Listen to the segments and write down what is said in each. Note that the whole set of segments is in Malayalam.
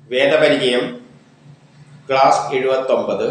വേദപരിചയം ക്ലാസ് എഴുപത്തൊമ്പത്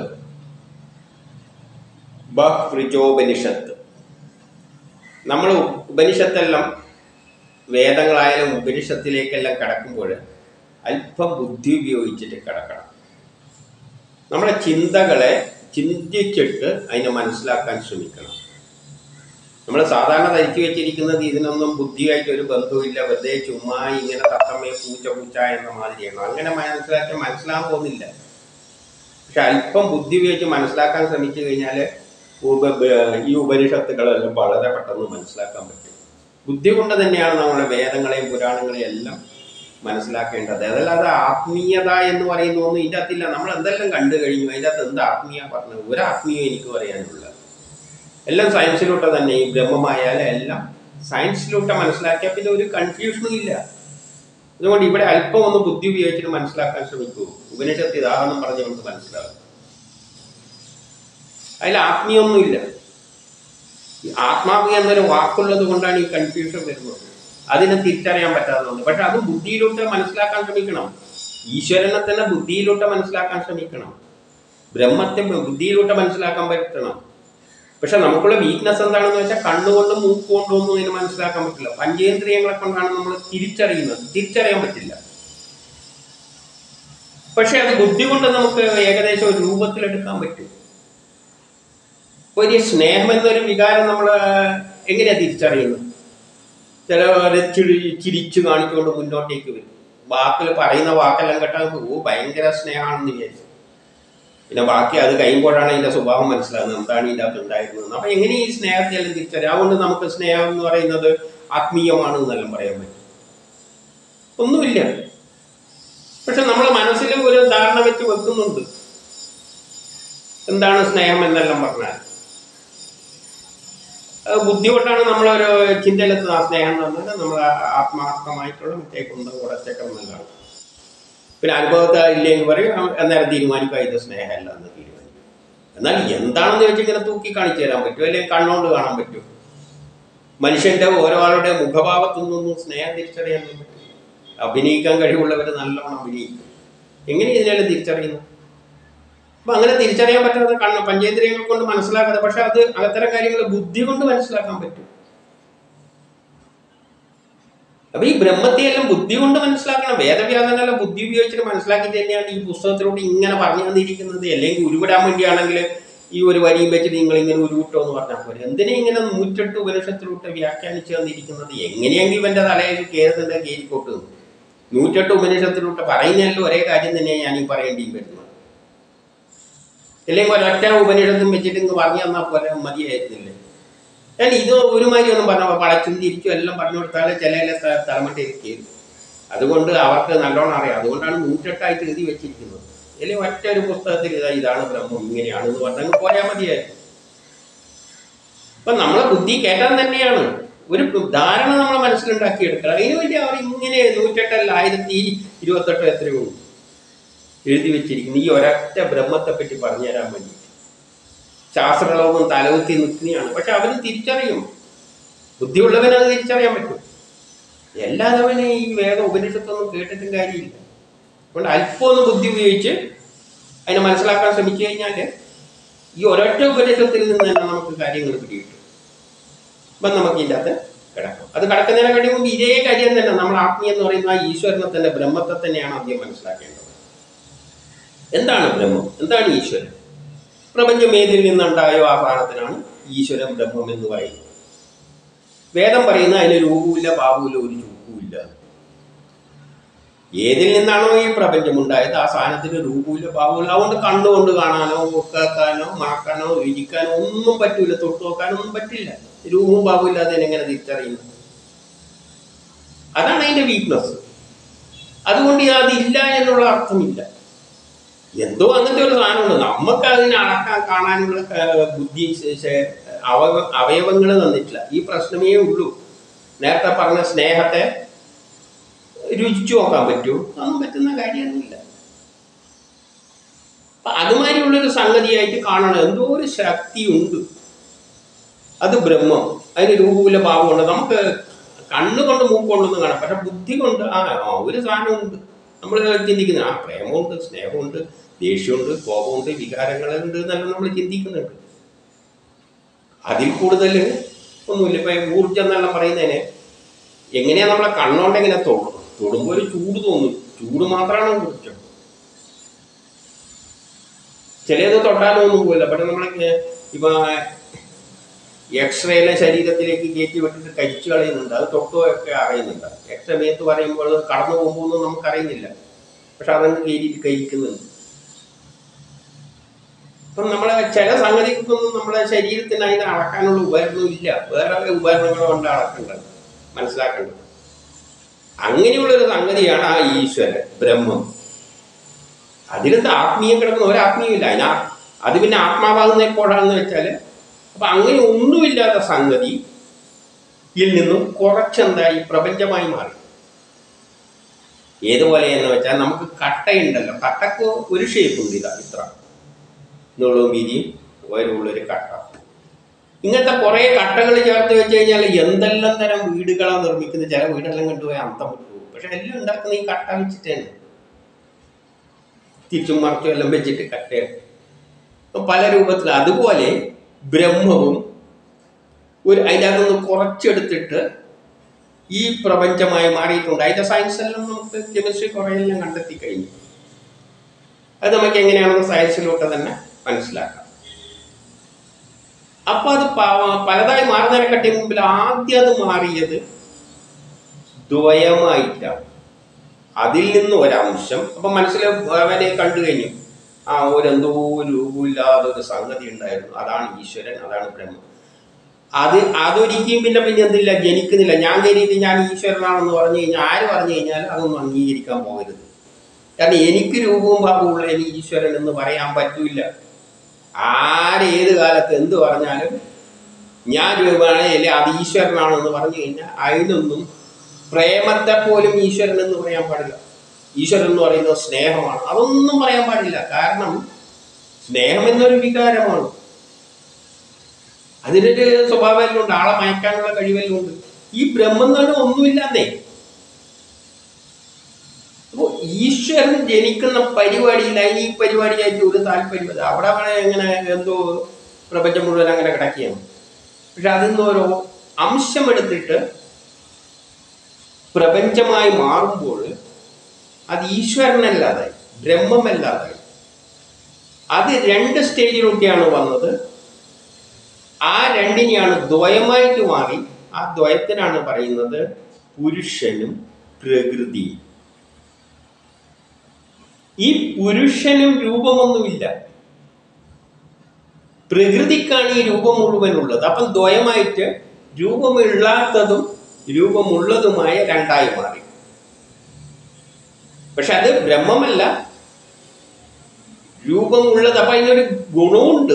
ബഹ്വൃജോപനിഷത്ത് നമ്മൾ ഉപനിഷത്തെല്ലാം വേദങ്ങളായാലും ഉപനിഷത്തിലേക്കെല്ലാം കടക്കുമ്പോൾ അല്പം ബുദ്ധി ഉപയോഗിച്ചിട്ട് കിടക്കണം നമ്മുടെ ചിന്തകളെ ചിന്തിച്ചിട്ട് അതിനെ മനസ്സിലാക്കാൻ ശ്രമിക്കണം നമ്മൾ സാധാരണ ധരിച്ചു വെച്ചിരിക്കുന്നത് ഇതിനൊന്നും ബുദ്ധിയായിട്ട് ഒരു ബന്ധവുമില്ല വെറുതെ ചുമ്മാ ഇങ്ങനെ തത്തമ്മയെ പൂച്ച പൂച്ച എന്ന മാതിരിയാണ് അങ്ങനെ മനസ്സിലാക്കി മനസ്സിലാകാൻ പോകുന്നില്ല പക്ഷെ അല്പം ബുദ്ധി ഉപയോഗിച്ച് മനസ്സിലാക്കാൻ ശ്രമിച്ചു കഴിഞ്ഞാൽ ഈ ഉപനിഷത്തുകളെല്ലാം വളരെ പെട്ടെന്ന് മനസ്സിലാക്കാൻ പറ്റും ബുദ്ധി കൊണ്ട് തന്നെയാണ് നമ്മുടെ വേദങ്ങളെയും പുരാണങ്ങളെയും എല്ലാം മനസ്സിലാക്കേണ്ടത് അതല്ലാതെ ആത്മീയത എന്ന് പറയുന്നതൊന്നും ഇതിൻ്റെ അകത്തില്ല നമ്മൾ എന്തെല്ലാം കണ്ടു കഴിഞ്ഞു അതിൻ്റെ അകത്ത് എന്ത് ആത്മീയ പറഞ്ഞത് ഒരു ആത്മീയം എനിക്ക് പറയാനുള്ള എല്ലാം സയൻസിലോട്ട് തന്നെ ഈ ബ്രഹ്മമായാലും എല്ലാം സയൻസിലോട്ട് മനസ്സിലാക്കിയാൽ പിന്നെ ഒരു കൺഫ്യൂഷനും ഇല്ല അതുകൊണ്ട് ഇവിടെ അല്പം ഒന്ന് ബുദ്ധി ഉപയോഗിച്ചിട്ട് മനസ്സിലാക്കാൻ ശ്രമിക്കൂ ഉപനിഷത്ത് ഇതാണെന്നും പറഞ്ഞ് നമുക്ക് മനസ്സിലാകും അതിൽ ആത്മീയമൊന്നുമില്ല ഈ ആത്മാവ് എന്നൊരു വാക്കുള്ളത് കൊണ്ടാണ് ഈ കൺഫ്യൂഷൻ വരുന്നത് അതിനെ തിരിച്ചറിയാൻ പറ്റാത്തതുകൊണ്ട് പക്ഷെ അത് ബുദ്ധിയിലൂടെ മനസ്സിലാക്കാൻ ശ്രമിക്കണം ഈശ്വരനെ തന്നെ ബുദ്ധിയിലൂടെ മനസ്സിലാക്കാൻ ശ്രമിക്കണം ബ്രഹ്മത്തെ ബുദ്ധിയിലൂടെ മനസ്സിലാക്കാൻ പറ്റണം പക്ഷെ നമുക്കുള്ള വീക്ക്നെസ് എന്താണെന്ന് വെച്ചാൽ കണ്ണുകൊണ്ടും മൂക്കുകൊണ്ടും ഒന്നും ഇതിനെ മനസ്സിലാക്കാൻ പറ്റില്ല പഞ്ചേന്ദ്രിയങ്ങളെ കൊണ്ടാണ് നമ്മൾ തിരിച്ചറിയുന്നത് തിരിച്ചറിയാൻ പറ്റില്ല പക്ഷെ അത് ബുദ്ധി കൊണ്ട് നമുക്ക് ഏകദേശം ഒരു രൂപത്തിലെടുക്കാൻ പറ്റും ഒരു സ്നേഹം എന്നൊരു വികാരം നമ്മൾ എങ്ങനെയാ തിരിച്ചറിയുന്നത് ചിലവരെ ചിരി ചിരിച്ചു കാണിച്ചുകൊണ്ട് മുന്നോട്ടേക്ക് വരും വാക്കിൽ പറയുന്ന വാക്കെല്ലാം കേട്ടാൽ ഓ ഭയങ്കര സ്നേഹമാണെന്ന് വിചാരിച്ചു പിന്നെ ബാക്കി അത് കഴിയുമ്പോഴാണ് ഇതിന്റെ സ്വഭാവം മനസ്സിലാകുന്നത് എന്താണ് ഇതിൻ്റെ അകത്ത് ഉണ്ടായിരുന്നത് അപ്പൊ എങ്ങനെ ഈ സ്നേഹത്തെ എല്ലാം തിരിച്ചറിയാം അതുകൊണ്ട് നമുക്ക് സ്നേഹം എന്ന് പറയുന്നത് ആത്മീയമാണ് എന്നെല്ലാം പറയാൻ പറ്റും ഒന്നുമില്ല പക്ഷെ നമ്മളെ മനസ്സിൽ ഒരു ധാരണ വെച്ച് വെക്കുന്നുണ്ട് എന്താണ് സ്നേഹം എന്നെല്ലാം പറഞ്ഞാൽ അത് ബുദ്ധി കൊണ്ടാണ് നമ്മളൊരു ചിന്തയിലെത്തുന്ന ആ സ്നേഹം എന്ന് പറഞ്ഞാൽ നമ്മൾ ആത്മാർത്ഥമായിട്ടുള്ള മറ്റേ കുന്തം കുടച്ചക്രം പിന്നെ അനുഭവത്തെ ഇല്ലെങ്കിൽ പറയും അ- അന്നേരം തീരുമാനിക്കുക ഇത് സ്നേഹമല്ല എന്ന് തീരുമാനിക്കും എന്നാൽ എന്താണെന്ന് വെച്ച് ഇങ്ങനെ തൂക്കി കാണിച്ചു തരാൻ പറ്റും അല്ലെങ്കിൽ കണ്ണുകൊണ്ട് കാണാൻ പറ്റും മനുഷ്യന്റെ ഓരോ ആളുടെ മുഖഭാവത്തു നിന്നൊന്നും സ്നേഹം തിരിച്ചറിയാൻ പറ്റും അഭിനയിക്കാൻ കഴിവുള്ളവർ നല്ലോണം അഭിനയിക്കും എങ്ങനെ ഇതിനെല്ലാം തിരിച്ചറിയുന്നു അപ്പൊ അങ്ങനെ തിരിച്ചറിയാൻ പറ്റാതെ കണ്ണ് പഞ്ചേന്ദ്രിയങ്ങൾ കൊണ്ട് മനസ്സിലാക്കാതെ പക്ഷെ അത് അത്തരം കാര്യങ്ങൾ ബുദ്ധി കൊണ്ട് മനസ്സിലാക്കാൻ പറ്റും അപ്പൊ ഈ ബ്രഹ്മത്തെയെല്ലാം ബുദ്ധി കൊണ്ട് മനസ്സിലാക്കണം വേദവ്യാസനെല്ലാം ബുദ്ധി ഉപയോഗിച്ചിട്ട് മനസ്സിലാക്കി തന്നെയാണ് ഈ പുസ്തകത്തിലൂടെ ഇങ്ങനെ പറഞ്ഞു തന്നിരിക്കുന്നത് അല്ലെങ്കിൽ ഉരുവിടാൻ വേണ്ടിയാണെങ്കിൽ ഈ ഒരു വരിയും വെച്ചിട്ട് നിങ്ങൾ ഇങ്ങനെ ഉരുവിട്ടോ എന്ന് പറഞ്ഞാൽ പോലെ എന്തിനാ ഇങ്ങനെ നൂറ്റെട്ട് ഉപനിഷത്തിലൂടെ വ്യാഖ്യാനിച്ചു തന്നിരിക്കുന്നത് എങ്ങനെയെങ്കിലും ഇവന്റെ തലയിൽ കയറുന്നുണ്ട് കയറിക്കോട്ട് നൂറ്റെട്ട് ഉപനിഷത്തിലൂടെ പറയുന്നതിലും ഒരേ കാര്യം തന്നെയാണ് ഞാൻ ഈ പറയേണ്ടിയും വരുന്നത് അല്ലെങ്കിൽ ഒരൊറ്റ ഉപനിഷത്തും വെച്ചിട്ട് ഇങ്ങ് പറഞ്ഞു തന്നാൽ പോലെ മതിയായിരുന്നില്ലേ ഞാൻ ഇത് ഒരുമാതിരി ഒന്നും പറഞ്ഞ വളച്ചും തിരിച്ചും എല്ലാം പറഞ്ഞു കൊടുത്താൽ ചില തലമട്ടയിൽ കയറും അതുകൊണ്ട് അവർക്ക് നല്ലോണം അറിയാം അതുകൊണ്ടാണ് നൂറ്റെട്ടായിട്ട് എഴുതി വെച്ചിരിക്കുന്നത് അല്ലെങ്കിൽ ഒറ്റ ഒരു പുസ്തകത്തിൽ ഇതാ ഇതാണ് ബ്രഹ്മം ഇങ്ങനെയാണെന്ന് പറഞ്ഞങ്ങ് പോയാൽ മതിയായിരുന്നു അപ്പൊ നമ്മളെ ബുദ്ധി കേട്ടാൻ തന്നെയാണ് ഒരു ധാരണ നമ്മളെ മനസ്സിലുണ്ടാക്കി എടുക്കണം അതിനു വേണ്ടി അവർ ഇങ്ങനെ നൂറ്റെട്ടല്ല ആയിരത്തി ഇരുപത്തെട്ടോ എത്രയോ ഉണ്ട് എഴുതി വെച്ചിരിക്കുന്നു ഈ ഒരൊറ്റ ബ്രഹ്മത്തെ പറ്റി പറഞ്ഞു തരാൻ വേണ്ടി ശാസ്ത്രലോകം തലകുത്തി നിൽക്കുകയാണ് പക്ഷെ അവന് തിരിച്ചറിയും ബുദ്ധിയുള്ളവന് അത് തിരിച്ചറിയാൻ പറ്റും എല്ലാതവനെ ഈ വേദ ഉപനിഷത്തൊന്നും കേട്ടിട്ടും കാര്യമില്ല അതുകൊണ്ട് അല്പം ഒന്ന് ബുദ്ധി ഉപയോഗിച്ച് അതിനെ മനസ്സിലാക്കാൻ ശ്രമിച്ചു കഴിഞ്ഞാൽ ഈ ഒരൊറ്റ ഉപനിഷത്തിൽ നിന്ന് തന്നെ നമുക്ക് കാര്യങ്ങൾ പിടികിട്ടും അപ്പം നമുക്ക് ഇതിൻ്റെ അകത്ത് കിടക്കും അത് കിടക്കുന്നതിനെ കഴിഞ്ഞ മുമ്പ് ഇതേ കാര്യം തന്നെ നമ്മൾ ആത്മീയം എന്ന് പറയുന്ന ആ ഈശ്വരനെ തന്നെ ബ്രഹ്മത്തെ തന്നെയാണ് ആദ്യം മനസ്സിലാക്കേണ്ടത് എന്താണ് ബ്രഹ്മം എന്താണ് ഈശ്വരൻ പ്രപഞ്ചം ഏതിൽ നിന്നുണ്ടായോ ആ സാധനത്തിനാണ് ഈശ്വരൻ ബ്രഹ്മം എന്ന് പറയുന്നത് വേദം പറയുന്ന അതിന് രൂപമില്ല ഭാവമില്ല ഒരു ചൂക്കുമില്ല ഏതിൽ നിന്നാണോ ഈ പ്രപഞ്ചം ഉണ്ടായത് ആ സാധനത്തിന് രൂപമില്ല ഭാവമില്ല അതുകൊണ്ട് കണ്ണുകൊണ്ട് കാണാനോ കേൾക്കാനോ മണക്കാനോ രുചിക്കാനോ ഒന്നും പറ്റൂല തൊട്ട് നോക്കാനോ ഒന്നും പറ്റില്ല രൂപവും ഭാവവും ഇല്ലാതെ എങ്ങനെ തിരിച്ചറിയുന്നു അതാണ് അതിന്റെ വീക്ക്നെസ് അതുകൊണ്ട് അതില്ല എന്നുള്ള അർത്ഥമില്ല എന്തോ അങ്ങനത്തെ ഒരു സാധനമുണ്ട് നമുക്ക് അതിനെ അളക്കാൻ കാണാനുള്ള ആ, ബുദ്ധി അവ അവയവങ്ങൾ തന്നിട്ടില്ല ഈ പ്രശ്നമേ ഉള്ളൂ നേരത്തെ പറഞ്ഞ സ്നേഹത്തെ രുചിച്ചു നോക്കാൻ പറ്റൂ അതൊന്നും പറ്റുന്ന കാര്യമൊന്നുമില്ല അപ്പൊ അതുമാതിരിയുള്ളൊരു സംഗതിയായിട്ട് കാണണം എന്തോ ഒരു ശക്തിയുണ്ട് അത് ബ്രഹ്മം അതിന് രൂപമില്ല ഭാവമുണ്ട് നമുക്ക് കണ്ണുകൊണ്ട് മൂക്കൊണ്ടൊന്നും കാണാം പക്ഷെ ബുദ്ധി കൊണ്ട് ആ ആ, ഒരു സാധനമുണ്ട് നമ്മൾ ചിന്തിക്കുന്നത് ആ പ്രേമമുണ്ട് സ്നേഹമുണ്ട് ദേഷ്യമുണ്ട് കോപമുണ്ട് വികാരങ്ങളുണ്ട് എന്നെല്ലാം നമ്മൾ ചിന്തിക്കുന്നുണ്ട് അതിൽ കൂടുതൽ ഒന്നുമില്ല ഇപ്പൊ ഊർജം എന്നെല്ലാം പറയുന്നതിന് എങ്ങനെയാ നമ്മളെ കണ്ണോണ്ട് എങ്ങനെ തൊടും തൊടുമ്പോൾ ഒരു ചൂട് തോന്നും ചൂട് മാത്രമാണ് ഊർജം ചിലത് തൊട്ടാലും ഒന്നും പോയില്ല പക്ഷെ നമ്മളെ ഇപ്പൊ എക്സ്റേയിലെ ശരീരത്തിലേക്ക് കയറ്റി വിട്ടിട്ട് കരിച്ചു കളയുന്നുണ്ട് അത് തൊട്ടുമൊക്കെ അറിയുന്നുണ്ട് എക്സ്റേ മേത്ത് പറയുമ്പോൾ അത് കടന്നു പോകുമ്പോൾ ഒന്നും നമുക്കറിയുന്നില്ല പക്ഷെ അതങ്ങ് കയറ്റിയിട്ട് കഴിക്കുന്നുണ്ട് അപ്പം നമ്മളെ ചില സംഗതിക്കൊന്നും നമ്മളെ ശരീരത്തിന് അതിനെ അളക്കാനുള്ള ഉപകരണം ഇല്ല വേറെ ഉപകരണങ്ങൾ കൊണ്ട് അളക്കേണ്ടത് മനസ്സിലാക്കേണ്ടത് അങ്ങനെയുള്ളൊരു സംഗതിയാണ് ആ ഈശ്വരൻ ബ്രഹ്മം അതിലെന്ത് ആത്മീയം കിടക്കുന്ന ഒരു ആത്മീയമില്ല അതിനാ അത് പിന്നെ ആത്മാവാകുന്ന എപ്പോഴാണെന്ന് വെച്ചാൽ അപ്പൊ അങ്ങനെ ഒന്നുമില്ലാത്ത സംഗതി യിൽ നിന്നും കുറച്ചെന്തായി പ്രപഞ്ചമായി മാറി ഏതുപോലെ എന്ന് വെച്ചാൽ നമുക്ക് കട്ടയുണ്ടല്ലോ കട്ടക്ക് ഒരു ഷേപ്പ് ഉണ്ട് ഇതാ ഇത്ര നീളവും വീതിയും ഉയരമുള്ളൊരു കട്ട ഇങ്ങനത്തെ കുറെ കട്ടകൾ ചേർത്ത് വെച്ച് കഴിഞ്ഞാൽ എന്തെല്ലാം തരം വീടുകളാണ് നിർമ്മിക്കുന്നത് ചില വീടെല്ലാം കണ്ടുപോയി അന്തം വിട്ടു പോകും. പക്ഷെ എല്ലാം ഉണ്ടാക്കുന്ന ഈ കട്ട വെച്ചിട്ടാണ് തിരിച്ചും മറിച്ചും എല്ലാം വെച്ചിട്ട് കട്ടയാണ് അപ്പൊ പല രൂപത്തിൽ അതുപോലെ ബ്രഹ്മവും ഒരു അതിൻ്റെ അകത്തുനിന്ന് കുറച്ചെടുത്തിട്ട് ഈ പ്രപഞ്ചമായി മാറിയിട്ടുണ്ട് അതിന്റെ സയൻസ് എല്ലാം നമുക്ക് കെമിസ്ട്രി കുറേ എല്ലാം കണ്ടെത്തി കഴിഞ്ഞു അത് നമുക്ക് എങ്ങനെയാണെന്ന് സയൻസിലോട്ട് തന്നെ മനസ്സിലാക്കാം അപ്പൊ അത് പ- പലതായി മാറുന്നതിനെക്കാട്ടി മുമ്പിൽ ആദ്യം അത് മാറിയത് ദ്വയമായിട്ടാണ് അതിൽ നിന്ന് ഒരംശം അപ്പൊ മനസ്സിൽ അവനെ കണ്ടു കഴിഞ്ഞു ആ ഒരെന്തോ രൂപമില്ലാതെ ഒരു സംഗതി ഉണ്ടായിരുന്നു അതാണ് ഈശ്വരൻ അതാണ് ബ്രഹ്മം അത് അതൊരിക്കലും പിന്നെ പിന്നെ എന്തില്ല ജനിക്കുന്നില്ല ഞാൻ കരുതി ഞാൻ ഈശ്വരനാണെന്ന് പറഞ്ഞു കഴിഞ്ഞാൽ ആര് പറഞ്ഞു കഴിഞ്ഞാൽ അതൊന്നും അംഗീകരിക്കാൻ പോകരുത് കാരണം എനിക്ക് രൂപവും ഭാവമുള്ള എനിക്ക് ഈശ്വരൻ എന്ന് പറയാൻ പറ്റൂല ആര് ഏത് കാലത്ത് എന്ത് പറഞ്ഞാലും ഞാൻ രൂപമാണ് അല്ലെ അത് ഈശ്വരനാണെന്ന് പറഞ്ഞു കഴിഞ്ഞാൽ അതിനൊന്നും പ്രേമത്തെ പോലും ഈശ്വരൻ എന്ന് പറയാൻ പാടില്ല ഈശ്വരൻ എന്ന് പറയുന്നത് സ്നേഹമാണ് അതൊന്നും പറയാൻ പാടില്ല കാരണം സ്നേഹം എന്നൊരു വികാരമാണ് അതിനൊരു സ്വഭാവമെല്ലാം ഉണ്ട് ആളെ മയക്കാനുള്ള കഴിവെല്ലാം ഉണ്ട് ഈ ബ്രഹ്മം തന്നെ ഒന്നുമില്ലാന്നേ അപ്പോ ഈശ്വരൻ ജനിക്കുന്ന പരിപാടിയിൽ അതിന് ഈ പരിപാടിയായിട്ട് ഒരു താല്പര്യം അവിടെ അവിടെ എങ്ങനെ എന്തോ പ്രപഞ്ചം മുഴുവൻ അങ്ങനെ കിടക്കുകയാണ് പക്ഷെ അതിൽ നിന്ന് ഓരോ അംശം എടുത്തിട്ട് പ്രപഞ്ചമായി മാറുമ്പോൾ അത് ഈശ്വരനല്ലാതായി ബ്രഹ്മമല്ലാതായി അത് രണ്ട് സ്റ്റേജിലൊക്കെയാണ് വന്നത് ആ രണ്ടിനെയാണ് ദ്വയമായിട്ട് മാറി ആ ദ്വയത്തിനാണ് പറയുന്നത് പുരുഷനും പ്രകൃതിയും ഈ പുരുഷനും രൂപമൊന്നുമില്ല പ്രകൃതിക്കാണ് ഈ രൂപം മുഴുവനുള്ളത് അപ്പം ദ്വയമായിട്ട് രൂപമില്ലാത്തതും രൂപമുള്ളതുമായ രണ്ടായി മാറി പക്ഷെ അത് ബ്രഹ്മമല്ല രൂപമുള്ളത് അപ്പൊ അതിനൊരു ഗുണമുണ്ട്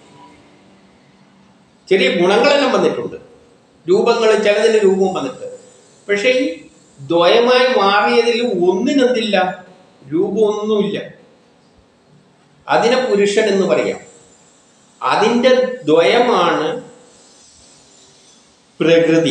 ചെറിയ ഗുണങ്ങളെല്ലാം വന്നിട്ടുണ്ട് രൂപങ്ങൾ ചിലതിന് രൂപം വന്നിട്ട് പക്ഷെ ഈ ദ്വയമായി മാറിയതിൽ ഒന്നിനെന്തില്ല രൂപമൊന്നുമില്ല അതിനെ പുരുഷൻ എന്ന് പറയാം അതിൻ്റെ ദ്വയമാണ് പ്രകൃതി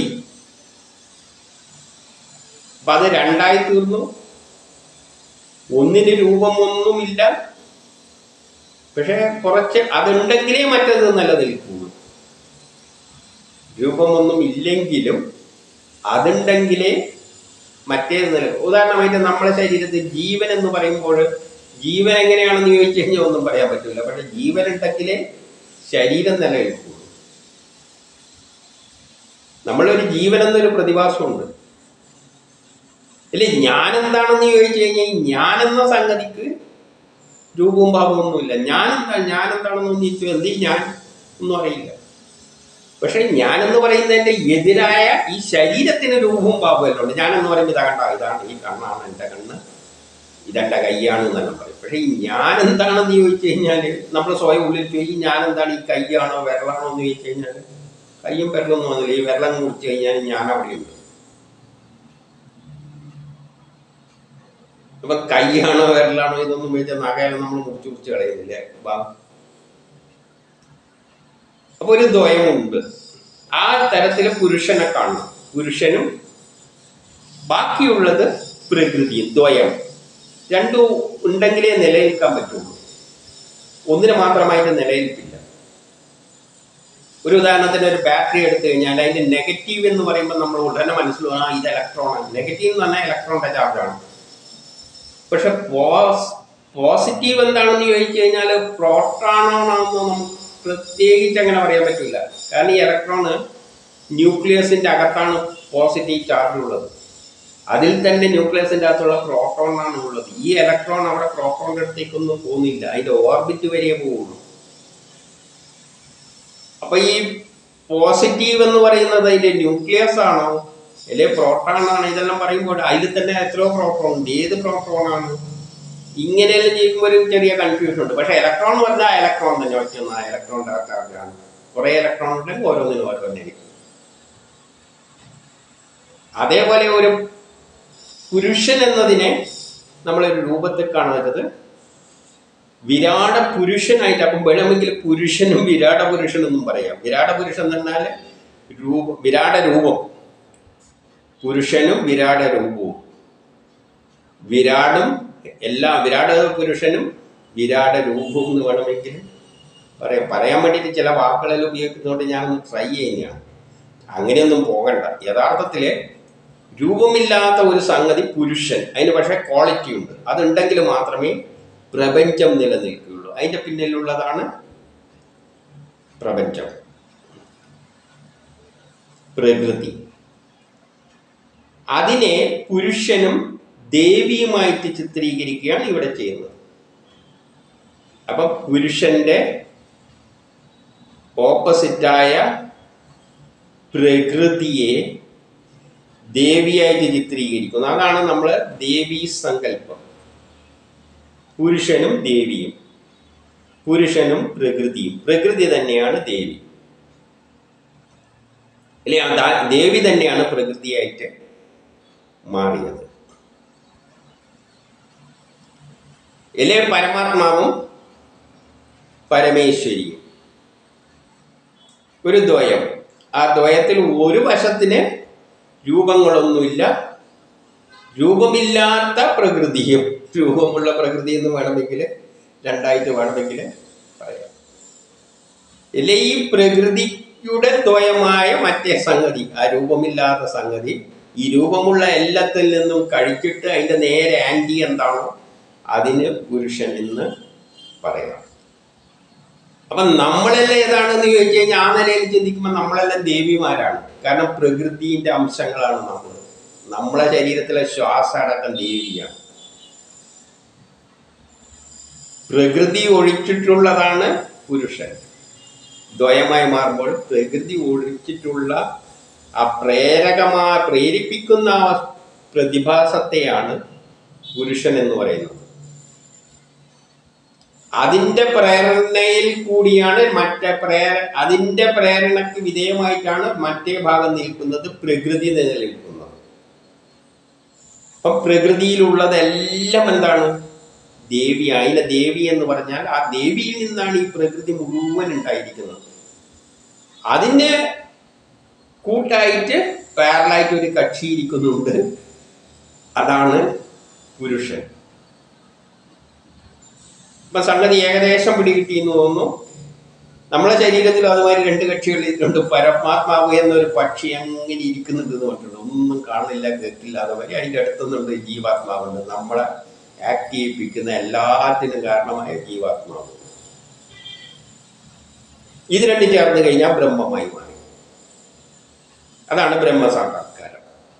അപ്പൊ അത് രണ്ടായി തീർന്നു ഒന്നിന് രൂപമൊന്നുമില്ല പക്ഷെ കുറച്ച് അതുണ്ടെങ്കിലേ മറ്റത് നിലനിൽക്കുള്ളൂ രൂപമൊന്നും ഇല്ലെങ്കിലും അതുണ്ടെങ്കിലേ മറ്റേത് നില ഉദാഹരണമായിട്ട് നമ്മുടെ ശരീരത്തിൽ ജീവൻ എന്ന് പറയുമ്പോൾ ജീവൻ എങ്ങനെയാണെന്ന് ചോദിച്ചു കഴിഞ്ഞാൽ ഒന്നും പറയാൻ പറ്റില്ല പക്ഷെ ജീവൻ ഉണ്ടെങ്കിലേ ശരീരം നിലനിൽക്കുള്ളൂ നമ്മളൊരു ജീവൻ എന്നൊരു പ്രതിഭാസമുണ്ട് അല്ലേ ഞാൻ എന്താണെന്ന് ചോദിച്ചു കഴിഞ്ഞാൽ ഞാൻ എന്ന സംഗതിക്ക് രൂപവും ഭാവവും ഒന്നുമില്ല ഞാൻ എന്താ ഞാൻ എന്താണെന്ന് ചോദിച്ചു എന്ത് ഞാൻ ഒന്നും അറിയില്ല പക്ഷെ ഞാൻ എന്ന് പറയുന്നതിന്റെ എതിരായ ഈ ശരീരത്തിന് രൂപവും ഭാവവും എല്ലാം ഉണ്ട് ഞാൻ എന്ന് പറയുമ്പോൾ ഇതാ കണ്ട ഇതാണ് ഈ കണ്ണാണ് എൻ്റെ കണ്ണ് ഇതെൻ്റെ കൈയാണ് എന്നെല്ലാം പറയും പക്ഷെ ഈ ഞാൻ എന്താണെന്ന് ചോദിച്ചു കഴിഞ്ഞാൽ നമ്മൾ സ്വയം ഉള്ളിൽ ചോദിക്കും ഞാൻ എന്താണ് ഈ കൈയാണോ വിരലാണോ എന്ന് ചോദിച്ചു കഴിഞ്ഞാൽ കയ്യും വിരലൊന്നും വന്നില്ല ഈ വിരലം മുറിച്ച് കഴിഞ്ഞാൽ ഞാൻ അവിടെയുണ്ട് അപ്പൊ കൈയാണോ വിരലാണോ ഇതൊന്നും വെച്ച നഖയെല്ലാം നമ്മൾ മുറിച്ച് മുറിച്ച് കളയുന്നില്ലേ ബാ അപ്പൊ ഒരു ദ്വയമുണ്ട് ആ തരത്തില് പുരുഷനെ കാണണം പുരുഷനും ബാക്കിയുള്ളത് പ്രകൃതി ദ്വയം രണ്ടും ഉണ്ടെങ്കിലേ നിലനിൽക്കാൻ പറ്റുള്ളൂ ഒന്നിന് മാത്രമായിട്ട് നിലനിൽപ്പില്ല ഒരു ഉദാഹരണത്തിന് ഒരു ബാറ്ററി എടുത്തു കഴിഞ്ഞാൽ അതിന്റെ നെഗറ്റീവ് എന്ന് പറയുമ്പോൾ നമ്മൾ ഉടനെ മനസ്സിലാവും ആ ഇത് ഇലക്ട്രോൺ ആണ് നെഗറ്റീവ് എന്ന് പറഞ്ഞാൽ ഇലക്ട്രോണിന്റെ ചാർജാണ് പക്ഷെ പോസ് പോസിറ്റീവ് എന്താണെന്ന് ചോദിച്ചു കഴിഞ്ഞാൽ പ്രോട്ടോണാണെന്ന് നമുക്ക് പ്രത്യേകിച്ച് അങ്ങനെ പറയാൻ പറ്റില്ല കാരണം ഈ ഇലക്ട്രോണ് ന്യൂക്ലിയസിന്റെ അകത്താണ് പോസിറ്റീവ് ചാർജ് ഉള്ളത് അതിൽ തന്നെ ന്യൂക്ലിയസിന്റെ അകത്തുള്ള പ്രോട്ടോണാണ് ഉള്ളത് ഈ ഇലക്ട്രോൺ അവിടെ പ്രോട്ടോണിന്റെ അടുത്തേക്കൊന്നും പോകുന്നില്ല അതിന്റെ ഓർബിറ്റ് വരെ പോവുള്ളൂ അപ്പൊ ഈ പോസിറ്റീവ് എന്ന് പറയുന്നത് അതിന്റെ ന്യൂക്ലിയസ് ആണോ അല്ലെ പ്രോട്ടോൺ ആണ് ഇതെല്ലാം പറയുമ്പോൾ അതിൽ തന്നെ എത്രയോ പ്രോട്ടോൺ ഉണ്ട് ഏത് പ്രോട്ടോൺ ആണ് ഇങ്ങനെയെല്ലാം ചെയ്യുമ്പോൾ ഒരു ചെറിയ കൺഫ്യൂഷൻ ഉണ്ട് പക്ഷെ ഇലക്ട്രോൺ എന്ന് പറഞ്ഞാൽ ഇലക്ട്രോൺ തന്നെ ഒറ്റ ഇലക്ട്രോൺ ചാർജാണ് കുറെ ഇലക്ട്രോൺ ഉണ്ടെങ്കിൽ ഓരോന്നിനും ഓരോന്നിനും അതേപോലെ ഒരു പുരുഷൻ എന്നതിനെ നമ്മളൊരു രൂപത്തിൽ കാണുന്നത് വിരാട പുരുഷനായിട്ട് അപ്പം വേണമെങ്കിൽ പുരുഷനും വിരാട പുരുഷനെന്നും പറയാം വിരാട പുരുഷൻ എന്ന് പറഞ്ഞാൽ രൂപം വിരാട രൂപം പുരുഷനും വിരാട രൂപവും വിരാടും എല്ലാ വിരാട പുരുഷനും വിരാട രൂപവും എന്ന് വേണമെങ്കിൽ പറയാം പറയാൻ വേണ്ടിയിട്ട് ചില വാക്കുകളെല്ലാം ഉപയോഗിക്കുന്നതുകൊണ്ട് ഞാനൊന്ന് ട്രൈ ചെയ്യുന്നതാണ് അങ്ങനെയൊന്നും പോകണ്ട യഥാർത്ഥത്തില് രൂപമില്ലാത്ത ഒരു സംഗതി പുരുഷൻ അതിന് പക്ഷേ ക്വാളിറ്റി ഉണ്ട് അതുണ്ടെങ്കിൽ മാത്രമേ പ്രപഞ്ചം നിലനിൽക്കുകയുള്ളൂ അതിന്റെ പിന്നിലുള്ളതാണ് പ്രപഞ്ചം പ്രകൃതി അതിനെ പുരുഷനും ദേവിയുമായിട്ട് ചിത്രീകരിക്കുകയാണ് ഇവിടെ ചെയ്യുന്നത് അപ്പൊ പുരുഷന്റെ ഓപ്പോസിറ്റായ പ്രകൃതിയെ ദേവിയായിട്ട് ചിത്രീകരിക്കുന്നു അതാണ് നമ്മൾ ദേവീ സങ്കല്പം പുരുഷനും ദേവിയും പുരുഷനും പ്രകൃതിയും പ്രകൃതി തന്നെയാണ് ദേവി അല്ലെ ആ ദാ- ദേവി തന്നെയാണ് പ്രകൃതിയായിട്ട് മാറിയത് അല്ലെ പരമാത്മാവും പരമേശ്വരിയും ഒരു ദ്വയം ആ ദ്വയത്തിൽ ഒരു വശത്തിന് രൂപങ്ങളൊന്നുമില്ല രൂപമില്ലാത്ത പ്രകൃതിയും രൂപമുള്ള പ്രകൃതി എന്ന് വേണമെങ്കിൽ രണ്ടായിട്ട് വേണമെങ്കിൽ പറയാം ഇല്ല ഈ പ്രകൃതിയുടെ ദ്വയമായ മറ്റേ സംഗതി ആ രൂപമില്ലാത്ത സംഗതി ഈ രൂപമുള്ള എല്ലാത്തിൽ നിന്നും കഴിച്ചിട്ട് അതിന്റെ നേരെ ആന്റി എന്താണോ അതിന് പുരുഷൻ എന്ന് പറയാം അപ്പൊ നമ്മളെല്ലാം ഏതാണെന്ന് ചോദിച്ചു കഴിഞ്ഞാൽ ആ നിലയിൽ ചിന്തിക്കുമ്പോൾ നമ്മളെല്ലാം ദേവിമാരാണ് കാരണം പ്രകൃതിന്റെ അംശങ്ങളാണ് നമ്മൾ നമ്മളെ ശരീരത്തിലെ ശ്വാസം അടക്കം ദേവിയാണ് പ്രകൃതി ഒഴിച്ചിട്ടുള്ളതാണ് പുരുഷൻ ദ്വയമായി മാറുമ്പോൾ പ്രകൃതി ഒഴിച്ചിട്ടുള്ള ആ പ്രേരകമാ പ്രേരിപ്പിക്കുന്ന ആ പ്രതിഭാസത്തെയാണ് പുരുഷൻ എന്ന് പറയുന്നത് അതിന്റെ പ്രേരണയിൽ കൂടിയാണ് മറ്റേ പ്രേര അതിന്റെ പ്രേരണക്ക് വിധേയമായിട്ടാണ് മറ്റേ ഭാഗം നിൽക്കുന്നത് പ്രകൃതി നിലനിൽക്കുന്നത് അപ്പൊ പ്രകൃതിയിലുള്ളതെല്ലാം എന്താണ് ദേവി അതിലെ ദേവി എന്ന് പറഞ്ഞാൽ ആ ദേവിയിൽ നിന്നാണ് ഈ പ്രകൃതി മുഴുവൻ ഉണ്ടായിരിക്കുന്നത് അതിന് കൂട്ടായിട്ട് പാരലായിട്ട് ഒരു കക്ഷി ഇരിക്കുന്നുണ്ട് അതാണ് പുരുഷൻ ഇപ്പൊ സംഗതി ഏകദേശം പിടികിട്ടി എന്ന് തോന്നുന്നു നമ്മളെ ശരീരത്തിൽ അതുമാതിരി രണ്ട് കക്ഷികൾ ഇരിക്കുന്നുണ്ട് പരമാത്മാവ് എന്നൊരു പക്ഷി അങ്ങനെ ഇരിക്കുന്നുണ്ട് എന്ന് പറഞ്ഞിട്ടുണ്ട് ഒന്നും കാണില്ല കേൾക്കില്ല അതുമാതിരി അതിൻ്റെ അടുത്തുന്നുണ്ട് ജീവാത്മാവുണ്ട് നമ്മളെ ആക്ട് ചെയ്യിപ്പിക്കുന്ന എല്ലാത്തിനും കാരണമായ ജീവാത്മാവ് ഇത് രണ്ടും ചേർന്ന് കഴിഞ്ഞാൽ ബ്രഹ്മമായി മാറി അതാണ് ബ്രഹ്മസാക്ഷാത്കാരം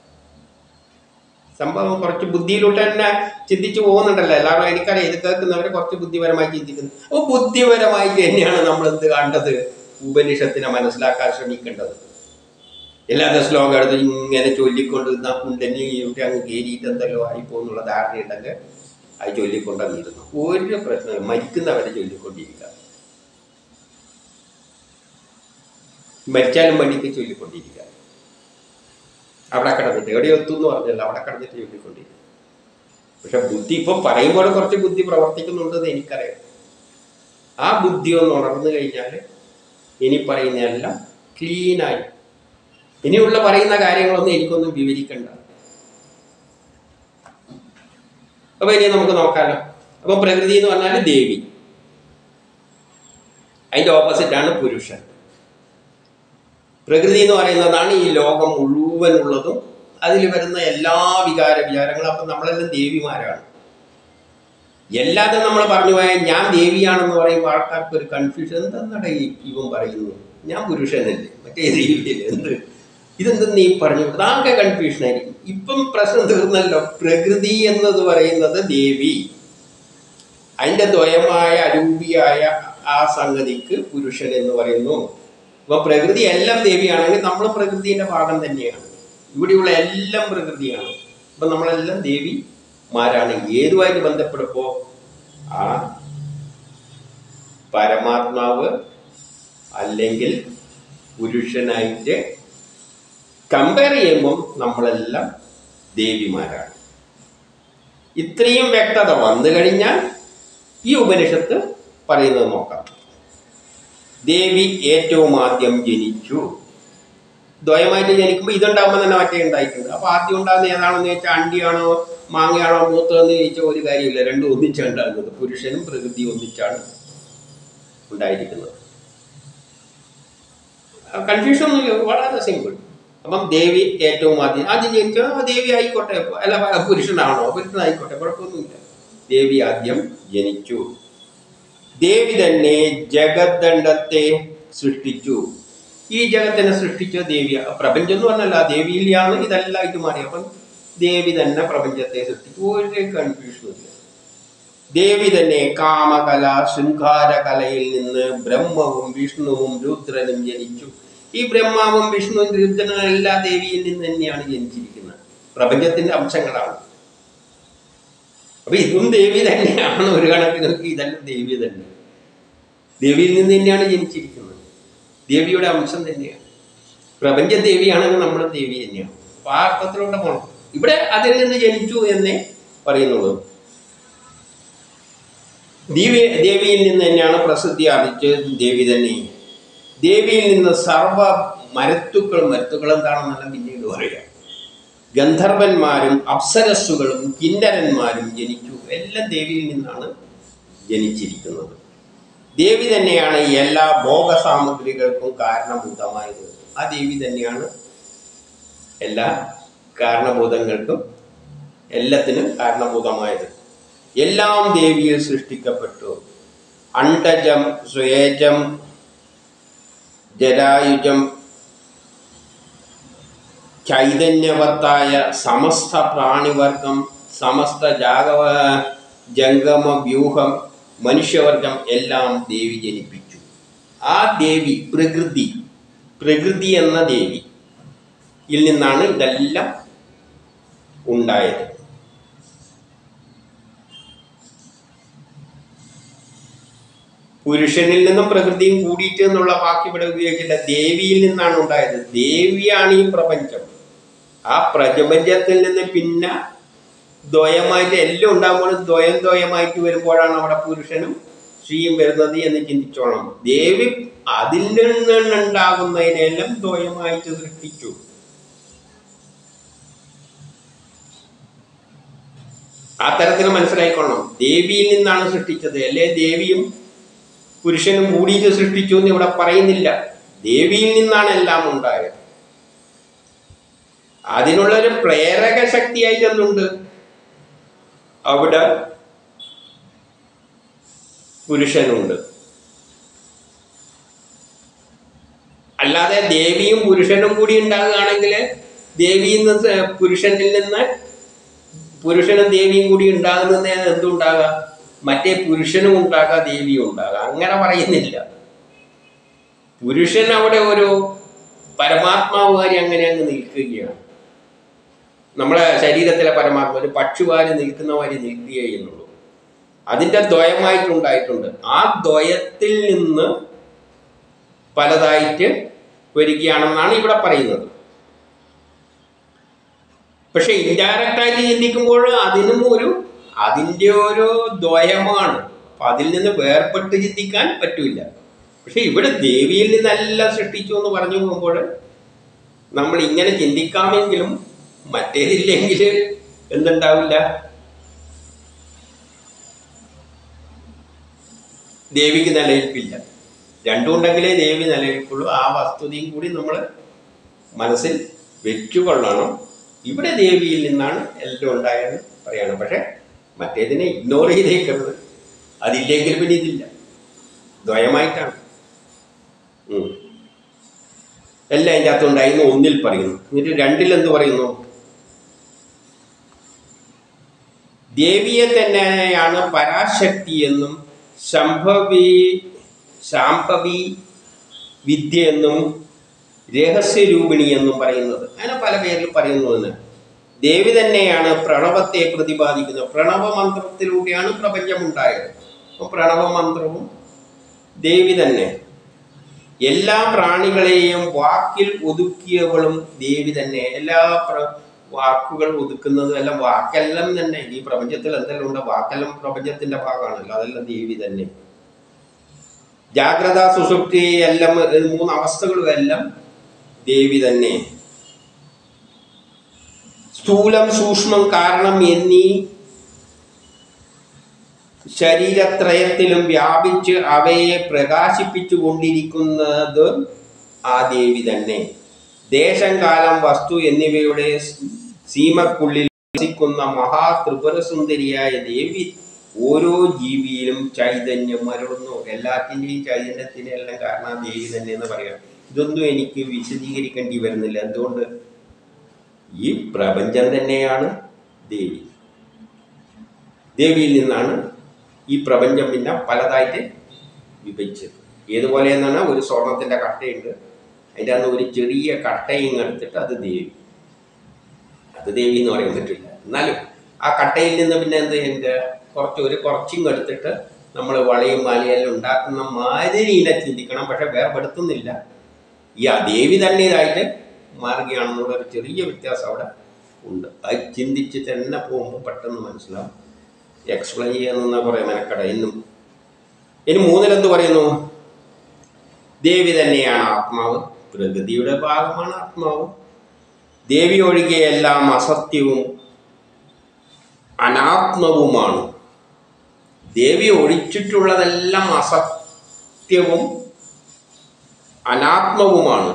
സംഭവം കുറച്ച് ബുദ്ധിയിലോട്ട് തന്നെ ചിന്തിച്ചു പോകുന്നുണ്ടല്ലോ എല്ലാവരും എനിക്കറിയാം ഇത് കേൾക്കുന്നവരെ കുറച്ച് ബുദ്ധിപരമായി ചിന്തിക്കുന്നു അപ്പോൾ ബുദ്ധിപരമായിട്ട് തന്നെയാണ് നമ്മൾ എന്ത് കണ്ടത് ഉപനിഷത്തിനെ മനസ്സിലാക്കാൻ ശ്രമിക്കേണ്ടത് എല്ലാത്ത ശ്ലോകം എടുത്ത് ഇങ്ങനെ ചൊല്ലിക്കൊണ്ട് നിന്നാ കുണ്ടനിയിട്ട് അങ്ങ് കയറിയിട്ട് എന്തെല്ലോ ആയിപ്പോന്നുള്ള ധാരണയുണ്ടെങ്കിൽ അത് ചൊല്ലിക്കൊണ്ടെന്നിരുന്നു ഒരു പ്രശ്നമില്ല മരിക്കുന്നവരെ ചൊല്ലിക്കൊണ്ടിരിക്കുക മരിച്ചാലും വേണ്ടിയിട്ട് ചൊല്ലിക്കൊണ്ടിരിക്കുക അവിടെ കിടന്നിട്ട് എവിടെ എത്തും എന്ന് പറഞ്ഞല്ലോ അവിടെ കിടന്നിട്ട് ചൊല്ലിക്കൊണ്ടിരിക്കും പക്ഷെ ബുദ്ധി ഇപ്പൊ പറയുമ്പോൾ കുറച്ച് ബുദ്ധി പ്രവർത്തിക്കുന്നുണ്ടെന്ന് എനിക്കറിയാം ആ ബുദ്ധി ഒന്ന് ഉണർന്നു കഴിഞ്ഞാൽ ഇനി പറയുന്നതെല്ലാം ക്ലീനായി ഇനിയുള്ള പറയുന്ന കാര്യങ്ങളൊന്നും എനിക്കൊന്നും വിവരിക്കണ്ട അപ്പൊ ഇനി നമുക്ക് നോക്കാമല്ലോ അപ്പൊ പ്രകൃതി എന്ന് പറഞ്ഞാൽ ദേവി അതിന്റെ ഓപ്പോസിറ്റ് ആണ് പുരുഷൻ പ്രകൃതി എന്ന് പറയുന്നതാണ് ഈ ലോകം മുഴുവനുള്ളതും അതിൽ വരുന്ന എല്ലാ വികാര വിചാരങ്ങളും അപ്പം നമ്മളെല്ലാം ദേവിമാരാണ് എല്ലാതും നമ്മൾ പറഞ്ഞു പോയാൽ ഞാൻ ദേവിയാണെന്ന് പറയുമ്പോൾ ആൾക്കാർക്ക് ഒരു കൺഫ്യൂഷൻ എന്തെന്നട ഈ ഇവൻ പറയുന്നു ഞാൻ പുരുഷനല്ലേ മറ്റേ ദേവിയല്ലേ എന്ത് ഇതെന്തെന്ന് ഈ പറഞ്ഞു ആകെ കൺഫ്യൂഷൻ ആയിരിക്കും ഇപ്പം പ്രശ്നം തീർന്നല്ലോ പ്രകൃതി എന്നത് പറയുന്നത് ദേവി അതിൻ്റെ ദ്വയമായ അരൂപിയായ ആ സംഗതിക്ക് പുരുഷൻ എന്ന് പറയുന്നു അപ്പൊ പ്രകൃതി എല്ലാം ദേവിയാണെങ്കിൽ നമ്മൾ പ്രകൃതിയുടെ ഭാഗം തന്നെയാണ് ഇവിടെയുള്ള എല്ലാം പ്രകൃതിയാണ് അപ്പൊ നമ്മളെല്ലാം ദേവിമാരാണ് ഏതുമായിട്ട് ബന്ധപ്പെടുമ്പോ ആ പരമാത്മാവ് അല്ലെങ്കിൽ പുരുഷനായിട്ട് കമ്പയർ ചെയ്യുമ്പം നമ്മളെല്ലാം ദേവിമാരാണ് ഇത്രയും വ്യക്തത വന്നു കഴിഞ്ഞാൽ ഈ ഉപനിഷത്ത് പറയുന്നത് നോക്കാം ദേവി ഏറ്റവും ആദ്യം ജനിച്ചു ദ്വയമായിട്ട് ജനിക്കുമ്പോൾ ഇതുണ്ടാകുമ്പോൾ തന്നെ മറ്റേ ഉണ്ടായിട്ടുണ്ട് അപ്പൊ ആദ്യം ഉണ്ടാകുന്ന ഏതാണെന്ന് ചോദിച്ചാൽ അണ്ടിയാണോ മാങ്ങയാണോ മൂത്തതെന്ന് ചോദിച്ചാൽ ഒരു കാര്യമില്ല രണ്ടും ഒന്നിച്ചാണ് ഉണ്ടാകുന്നത് പുരുഷനും പ്രകൃതി ഒന്നിച്ചാണ് ഉണ്ടായിരിക്കുന്നത് കൺഫ്യൂഷൻ ഒന്നുമില്ല വളരെ സിമ്പിൾ അപ്പം ദേവി ഏറ്റവും ആദ്യം ആദ്യം ജനിച്ചാൽ ആ ദേവി ആയിക്കോട്ടെ അല്ല പുരുഷനാണോ പുരുഷനായിക്കോട്ടെ കുഴപ്പമൊന്നുമില്ല ദേവി ആദ്യം ജനിച്ചു ദേവി തന്നെ ജഗദ്ദണ്ഡത്തെ സൃഷ്ടിച്ചു ഈ ജഗത്തിനെ സൃഷ്ടിച്ച ദേവി പ്രപഞ്ചം എന്ന് പറഞ്ഞല്ല ദേവിയിലാണ് ഇതെല്ലാം ഇത് മാറി അപ്പം ദേവി തന്നെ പ്രപഞ്ചത്തെ സൃഷ്ടിച്ചു ഒരു കൺഫ്യൂഷനും ഇല്ല ദേവി തന്നെ കാമകല ശൃംഗാരകലയിൽ നിന്ന് ബ്രഹ്മവും വിഷ്ണുവും രുദ്രനും ജനിച്ചു ഈ ബ്രഹ്മാവും വിഷ്ണുവും രുദ്രനും എല്ലാ ദേവിയിൽ നിന്ന് തന്നെയാണ് ജനിച്ചിരിക്കുന്നത് പ്രപഞ്ചത്തിന്റെ അംശങ്ങളാണ് അപ്പൊ ഇതും ദേവി തന്നെയാണ് ഒരു കണക്കിന് നോക്കി ഇതെല്ലാം ദേവി തന്നെ ദേവിയിൽ നിന്ന് തന്നെയാണ് ജനിച്ചിരിക്കുന്നത് ദേവിയുടെ അംശം തന്നെയാണ് പ്രപഞ്ച ദേവിയാണെങ്കിൽ നമ്മൾ ദേവി തന്നെയാണ് അപ്പൊ ആ അർത്ഥത്തിലൂടെ പോകണം ഇവിടെ അതിൽ നിന്ന് ജനിച്ചു എന്നേ പറയുന്നുള്ളൂ ദേവി ദേവിയിൽ നിന്ന് തന്നെയാണ് പ്രസിദ്ധി ആർജിച്ചത് ദേവി തന്നെ ദേവിയിൽ നിന്ന് സർവ മരത്തുക്കളും മരത്തുക്കൾ എന്താണെന്നെല്ലാം പിന്നീട് പറയാം ഗന്ധർവന്മാരും അപ്സരസ്സുകളും കിന്നരന്മാരും ജനിച്ചു എല്ലാം ദേവിയിൽ നിന്നാണ് ജനിച്ചിരിക്കുന്നത് ദേവി തന്നെയാണ് എല്ലാ ഭോഗസാമഗ്രികൾക്കും കാരണഭൂതമായത് ആ ദേവി തന്നെയാണ് എല്ലാ കാരണഭൂതങ്ങൾക്കും എല്ലാത്തിനും കാരണഭൂതമായത് എല്ലാം ദേവിയിൽ സൃഷ്ടിക്കപ്പെട്ടു അണ്ടജം സ്വേജം ജരായുജം ചൈതന്യവത്തായ സമസ്ത പ്രാണിവർഗം സമസ്ത ജാഗവ ജംഗമ വ്യൂഹം മനുഷ്യവർഗം എല്ലാം ദേവി ജനിപ്പിച്ചു ആ ദേവി പ്രകൃതി പ്രകൃതി എന്ന ദേവി യിൽ നിന്നാണ് ഇതെല്ലാം ഉണ്ടായത് പുരുഷനിൽ നിന്നും പ്രകൃതിയും കൂടിയിട്ട് എന്നുള്ള വാക്ക് ഇവിടെ ഉപയോഗിച്ചില്ല ദേവിയിൽ നിന്നാണ് ഉണ്ടായത് ദേവിയാണ് ഈ പ്രപഞ്ചം ആ പ്രപഞ്ചത്തിൽ നിന്ന് പിന്നെ ദ്വയമായിട്ട് എല്ലാം ഉണ്ടാകുമ്പോൾ ദ്വയം ദ്വയമായിട്ട് വരുമ്പോഴാണ് അവിടെ പുരുഷനും സ്ത്രീയും വരുന്നത് എന്ന് ചിന്തിച്ചോണം ദേവി അതിൽ നിന്നുണ്ടാകുന്നതിനെല്ലാം ദ്വയമായിട്ട് സൃഷ്ടിച്ചു ആ തരത്തിൽ മനസ്സിലായിക്കൊള്ളണം ദേവിയിൽ നിന്നാണ് സൃഷ്ടിച്ചത് അല്ലെ ദേവിയും പുരുഷനും കൂടിയിട്ട് സൃഷ്ടിച്ചു എന്ന് ഇവിടെ പറയുന്നില്ല ദേവിയിൽ നിന്നാണ് എല്ലാം ഉണ്ടായത് അതിനുള്ളൊരു പ്രേരക ശക്തിയായിട്ട് എന്തുണ്ട് അവിടെ പുരുഷനുണ്ട് അല്ലാതെ ദേവിയും പുരുഷനും കൂടി ഉണ്ടാകുകയാണെങ്കിൽ ദേവിയിൽ നിന്ന് പുരുഷനിൽ നിന്ന് പുരുഷനും ദേവിയും കൂടി ഉണ്ടാകുന്നതിന് എന്തുണ്ടാകാം മറ്റേ പുരുഷനും ഉണ്ടാകാം ദേവിയും ഉണ്ടാകാം അങ്ങനെ പറയുന്നില്ല പുരുഷൻ അവിടെ ഒരു പരമാത്മാവുകാരി അങ്ങനെ അങ്ങ് നിൽക്കുകയാണ് നമ്മളെ ശരീരത്തിലെ പരമാത്മ ഒരു പക്ഷിവാരി നിൽക്കുന്ന മാതിരി നിൽക്കുകയേ ചെയ്യുന്നുള്ളൂ അതിൻ്റെ ദ്വയമായിട്ടുണ്ടായിട്ടുണ്ട് ആ ദ്വയത്തിൽ നിന്ന് പലതായിട്ട് വരികയാണെന്നാണ് ഇവിടെ പറയുന്നത് പക്ഷെ ഇൻഡയറക്റ്റ് ആയിട്ട് ചിന്തിക്കുമ്പോൾ അതിനും ഒരു അതിൻ്റെ ഒരു ദ്വയമാണ് അപ്പൊ അതിൽ നിന്ന് വേർപെട്ട് ചിന്തിക്കാൻ പറ്റൂല പക്ഷെ ഇവിടെ ദേവിയിൽ നിന്നെല്ലാം സൃഷ്ടിച്ചു എന്ന് പറഞ്ഞു പോകുമ്പോൾ നമ്മൾ ഇങ്ങനെ ചിന്തിക്കാമെങ്കിലും മറ്റേതില്ലെങ്കിൽ എന്തുണ്ടാവില്ല ദേവിക്ക് നിലനിൽപ്പില്ല രണ്ടും ഉണ്ടെങ്കിലേ ദേവി നിലനിൽക്കുള്ളൂ ആ വസ്തുതയും കൂടി നമ്മൾ മനസ്സിൽ വെച്ചുകൊള്ളണം ഇവിടെ ദേവിയിൽ നിന്നാണ് എല്ലാം ഉണ്ടായെന്ന് പറയണം പക്ഷെ മറ്റേതിനെ ഇഗ്നോർ ചെയ്തേക്കരുത് അതില്ലെങ്കിൽ പിന്നെ ഇതില്ല ദ്വയമായിട്ടാണ് ഉം. എല്ലാം അതിൻ്റെ അകത്തുണ്ടായിരുന്നു ഒന്നിൽ പറയുന്നു എന്നിട്ട് രണ്ടിൽ എന്ത് പറയുന്നു ദേവിയെ തന്നെയാണ് പരാശക്തി എന്നും ശംഭവി ശാംഭവി വിദ്യ എന്നും രഹസ്യരൂപിണി എന്നും പറയുന്നത് അങ്ങനെ പല പേരിൽ പറയുന്നതിന് ദേവി തന്നെയാണ് പ്രണവത്തെ പ്രതിപാദിക്കുന്നത് പ്രണവ മന്ത്രത്തിലൂടെയാണ് പ്രപഞ്ചം ഉണ്ടായത് അപ്പോൾ പ്രണവ മന്ത്രവും ദേവി തന്നെ എല്ലാ പ്രാണികളെയും വാക്കിൽ ഒതുക്കിയവളും ദേവി തന്നെ എല്ലാ പ്ര- വാക്കുകൾ ഒതുക്കുന്നതും എല്ലാം വാക്കെല്ലാം തന്നെ ഈ പ്രപഞ്ചത്തിൽ എന്തെല്ലാം ഉണ്ട് വാക്കെല്ലാം പ്രപഞ്ചത്തിന്റെ ഭാഗമാണല്ലോ അതെല്ലാം ദേവി തന്നെ ജാഗ്രത സുഷുപ്തി എല്ലാം ഇത് മൂന്ന് അവസ്ഥകളും എല്ലാം ദേവി തന്നെ സ്ഥൂലം സൂക്ഷ്മം കാരണം എന്നീ ശരീരത്രയത്തിലും വ്യാപിച്ച് അവയെ പ്രകാശിപ്പിച്ചു കൊണ്ടിരിക്കുന്നത് ആ ദേവി തന്നെ ദേശം കാലം വസ്തു എന്നിവയുടെ സീമക്കുള്ളിൽ വസിക്കുന്ന മഹാ ത്രിപുരസുന്ദരിയായ ദേവി ഓരോ ജീവിയിലും ചൈതന്യം മരുളുന്നു എല്ലാത്തിൻ്റെയും ചൈതന്യത്തിന് എല്ലാം കാരണം ആ ദേവി തന്നെ എന്ന് പറയാം ഇതൊന്നും എനിക്ക് വിശദീകരിക്കേണ്ടി വരുന്നില്ല എന്തുകൊണ്ട് ഈ പ്രപഞ്ചം തന്നെയാണ് ദേവി ദേവിയിൽ നിന്നാണ് ഈ പ്രപഞ്ചം പിന്നെ പലതായിട്ട് വിഭജിച്ചത് ഏതുപോലെ എന്നാണ് ഒരു സ്വർണത്തിൻ്റെ കട്ടയുണ്ട് അതിൻ്റെ അന്ന് ഒരു ചെറിയ കട്ടയും എടുത്തിട്ട് അത് ദേവി അത് ദേവി എന്ന് പറയാൻ പറ്റില്ല എന്നാലും ആ കട്ടയിൽ നിന്ന് പിന്നെ എന്ത് എൻ്റെ കുറച്ച് ഒരു കുറച്ചും എടുത്തിട്ട് നമ്മൾ വളയും മാലയെല്ലാം ഉണ്ടാക്കുന്ന മാതിരി ഇനെ ചിന്തിക്കണം പക്ഷെ വേർപെടുത്തുന്നില്ല ഈ ആ ദേവി തന്നെ ഇതായിട്ട് മാറുകയാണെന്നുള്ള ഒരു ചെറിയ വ്യത്യാസം അവിടെ ഉണ്ട് അത് ചിന്തിച്ച് തന്നെ പോകുമ്പോൾ പെട്ടെന്ന് മനസ്സിലാവും എക്സ്പ്ലെയിൻ ചെയ്യാമെന്ന കുറേ മെനക്കട ഇന്നും ഇനി മൂന്നിലെന്ത് പറയുന്നു ദേവി തന്നെയാണ് ആത്മാവ് പ്രകൃതിയുടെ ഭാഗമാണ് ആത്മാവ് ദേവി ഒഴികെ എല്ലാം അസത്യവും അനാത്മവുമാണ് ദേവി ഒഴിച്ചിട്ടുള്ളതെല്ലാം അസത്യവും അനാത്മവുമാണ്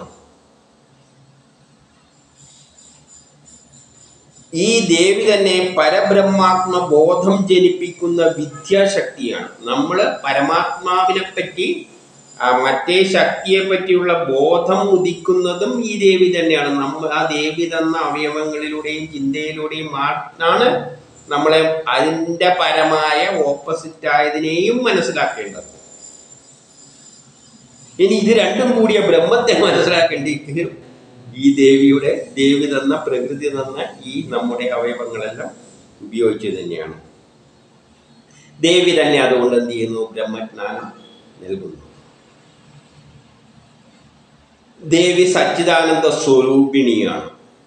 ഈ ദേവി തന്നെ പരബ്രഹ്മാത്മ ബോധം ജനിപ്പിക്കുന്ന വിദ്യാശക്തിയാണ് നമ്മൾ പരമാത്മാവിനെ പറ്റി ആ മറ്റേ ശക്തിയെ പറ്റിയുള്ള ബോധം ഉദിക്കുന്നതും ഈ ദേവി തന്നെയാണ് നമ്മൾ ആ ദേവി തന്ന അവയവങ്ങളിലൂടെയും ചിന്തയിലൂടെയും ആണ് നമ്മളെ അതിൻ്റെ പരമായ ഓപ്പോസിറ്റ് ആയതിനെയും മനസ്സിലാക്കേണ്ടത് ഇനി ഇത് രണ്ടും കൂടിയ ബ്രഹ്മത്തെ മനസ്സിലാക്കേണ്ടി ഈ ദേവിയുടെ ദേവി തന്ന പ്രകൃതി തന്ന ഈ നമ്മുടെ അവയവങ്ങളെല്ലാം ഉപയോഗിച്ച് തന്നെയാണ് ദേവി തന്നെ അതുകൊണ്ട് എന്ത് ചെയ്യുന്നു ബ്രഹ്മജ്ഞാനം നൽകുന്നു ദേവി സച്ചിദാനന്ദ സ്വരൂപിണിയാണ്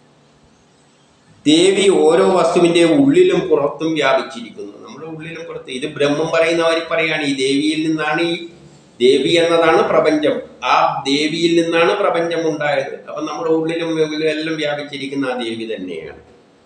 ദേവി ഓരോ വസ്തുവിന്റെ ഉള്ളിലും പുറത്തും വ്യാപിച്ചിരിക്കുന്നു നമ്മുടെ ഉള്ളിലും പുറത്തും ഇത് ബ്രഹ്മം പറയുന്നവർ പറയാണ് ഈ ദേവിയിൽ നിന്നാണ് ഈ ദേവി എന്നതാണ് പ്രപഞ്ചം ആ ദേവിയിൽ നിന്നാണ് പ്രപഞ്ചം ഉണ്ടായത് അപ്പൊ നമ്മുടെ ഉള്ളിലും വെളിയിലും എല്ലാം വ്യാപിച്ചിരിക്കുന്ന ആ ദേവി തന്നെയാണ്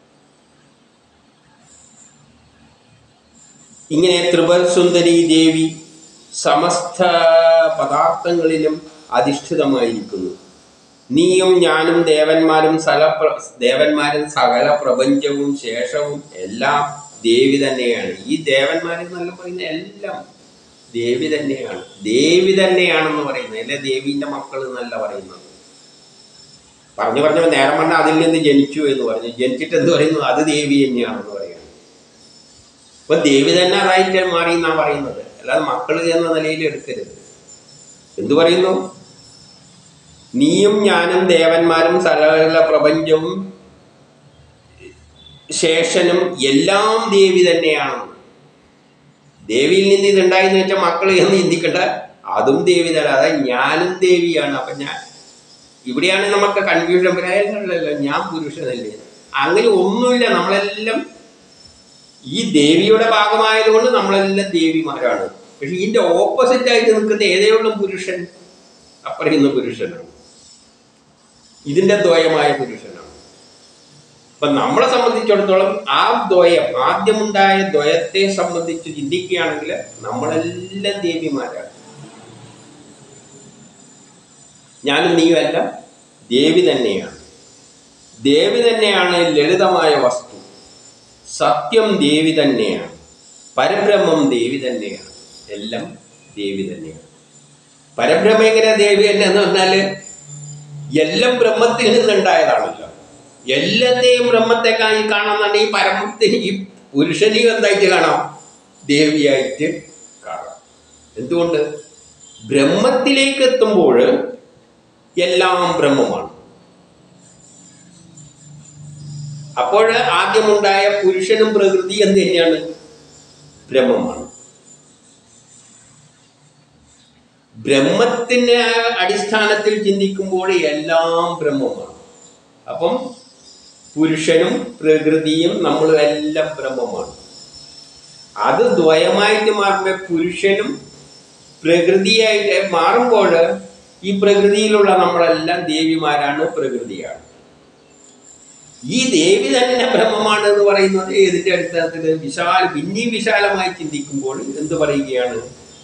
ഇങ്ങനെ ത്രിപുരസുന്ദരി ദേവി സമസ്ത പദാർത്ഥങ്ങളിലും അധിഷ്ഠിതമായിരിക്കുന്നു നീയും ഞാനും ദേവന്മാരും സല ദേവന്മാരും സകല പ്രപഞ്ചവും ശേഷവും എല്ലാം ദേവി തന്നെയാണ് ഈ ദേവന്മാരെന്നല്ല പറയുന്ന എല്ലാം ദേവി തന്നെയാണ് ദേവി തന്നെയാണെന്ന് പറയുന്നത് അല്ലെ ദേവീന്റെ മക്കൾ എന്നല്ല പറയുന്നത് പറഞ്ഞു പറഞ്ഞു നേരം പറഞ്ഞ അതിൽ നിന്ന് ജനിച്ചു എന്ന് പറഞ്ഞു ജനിച്ചിട്ട് എന്ത് പറയുന്നു അത് ദേവി തന്നെയാണെന്ന് പറയുന്നത് അപ്പൊ ദേവി തന്നെ അതായിട്ട് മാറി എന്നാ പറയുന്നത് അല്ലാതെ മക്കൾ എന്ന നിലയിൽ എടുക്കരുത് എന്തു പറയുന്നു നീയും ഞാനും ദേവന്മാരും സകല പ്രപഞ്ചവും ശേഷനും എല്ലാം ദേവി തന്നെയാണ് ദേവിയിൽ നിന്ന് ഇതുണ്ടായെന്ന് വെച്ചാൽ മക്കൾ എന്ന് ചിന്തിക്കണ്ട അതും ദേവി തന്നെ അതായത് ഞാനും ദേവിയാണ് അപ്പൊ ഞാൻ ഇവിടെയാണ് നമുക്ക് കൺഫ്യൂഷൻ പറയാനല്ലോ ഞാൻ പുരുഷനല്ലേ അങ്ങനെ ഒന്നുമില്ല നമ്മളെല്ലാം ഈ ദേവിയുടെ ഭാഗമായതുകൊണ്ട് നമ്മളെല്ലാം ദേവിമാരാണ് പക്ഷെ ഇതിന്റെ ഓപ്പോസിറ്റ് ആയിട്ട് നിൽക്കുന്ന ഏതേ ഉള്ളൂ പുരുഷൻ അപ്പറയുന്ന പുരുഷനാണ് ഇതിന്റെ ദ്വയമായ പുരുഷനാണ് അപ്പൊ നമ്മളെ സംബന്ധിച്ചിടത്തോളം ആ ദ്വയം ആദ്യമുണ്ടായ ദ്വയത്തെ സംബന്ധിച്ച് ചിന്തിക്കുകയാണെങ്കിൽ നമ്മളെല്ലാം ദേവിമാരാണ് ഞാനും നീയുമെല്ലാം ദേവി തന്നെയാണ് ദേവി തന്നെയാണ് ലളിതമായ വസ്തു സത്യം ദേവി തന്നെയാണ് പരബ്രഹ്മം ദേവി തന്നെയാണ് എല്ലാം ദേവി തന്നെയാണ് പരബ്രഹ്മം എങ്ങനെ ദേവി തന്നെ എന്ന് പറഞ്ഞാല് എല്ലാം ബ്രഹ്മത്തിൽ നിന്നുണ്ടായതാണല്ലോ എല്ലാത്തെയും ബ്രഹ്മത്തെ കാണി കാണാന്നുണ്ടെങ്കിൽ ഈ പരമത്തിന് ഈ പുരുഷനെയും എന്തായിട്ട് കാണാം ദേവിയായിട്ട് കാണാം എന്തുകൊണ്ട് ബ്രഹ്മത്തിലേക്ക് എത്തുമ്പോൾ എല്ലാം ബ്രഹ്മമാണ് അപ്പോൾ ആദ്യമുണ്ടായ പുരുഷനും പ്രകൃതി എന്ത് തന്നെയാണ് ബ്രഹ്മമാണ് ബ്രഹ്മത്തിന്റെ അടിസ്ഥാനത്തിൽ ചിന്തിക്കുമ്പോൾ എല്ലാം ബ്രഹ്മമാണ് അപ്പം പുരുഷനും പ്രകൃതിയും നമ്മളും എല്ലാം ബ്രഹ്മമാണ് അത് ദ്വയമായിട്ട് മാറുമ്പോൾ പുരുഷനും പ്രകൃതിയായിട്ട് മാറുമ്പോൾ ഈ പ്രകൃതിയിലുള്ള നമ്മളെല്ലാം ദേവിമാരാണ് പ്രകൃതിയാണ് ഈ ദേവി തന്നെ ബ്രഹ്മമാണ് എന്ന് പറയുന്നത് ഏതിന്റെ അടിസ്ഥാനത്തിൽ വിശാല പിന്നെയും വിശാലമായി ചിന്തിക്കുമ്പോൾ എന്ത് പറയുകയാണ്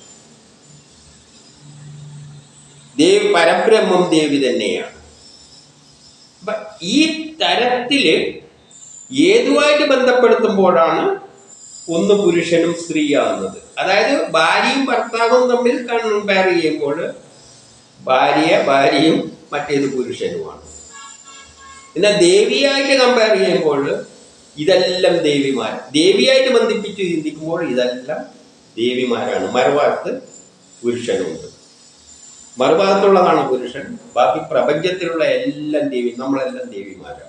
ദേവി പരബ്രഹ്മം ദേവി തന്നെയാണ് അപ്പൊ ഈ തരത്തില് ഏതുമായിട്ട് ബന്ധപ്പെടുത്തുമ്പോഴാണ് ഒന്ന് പുരുഷനും സ്ത്രീയാകുന്നത് അതായത് ഭാര്യയും ഭർത്താവും തമ്മിൽ കമ്പയർ ചെയ്യുമ്പോൾ ഭാര്യ ഭാര്യയും മറ്റേത് പുരുഷനുമാണ് എന്നാൽ ദേവിയായിട്ട് കമ്പയർ ചെയ്യുമ്പോൾ ഇതെല്ലാം ദേവിമാർ ദേവിയായിട്ട് ബന്ധിപ്പിച്ച് ചിന്തിക്കുമ്പോൾ ഇതെല്ലാം ദേവിമാരാണ് മറുഭാഗത്ത് പുരുഷനുണ്ട് മറുഭാഗത്തുള്ളതാണ് പുരുഷൻ ബാക്കി പ്രപഞ്ചത്തിലുള്ള എല്ലാം ദേവി നമ്മളെല്ലാം ദേവിമാരാണ്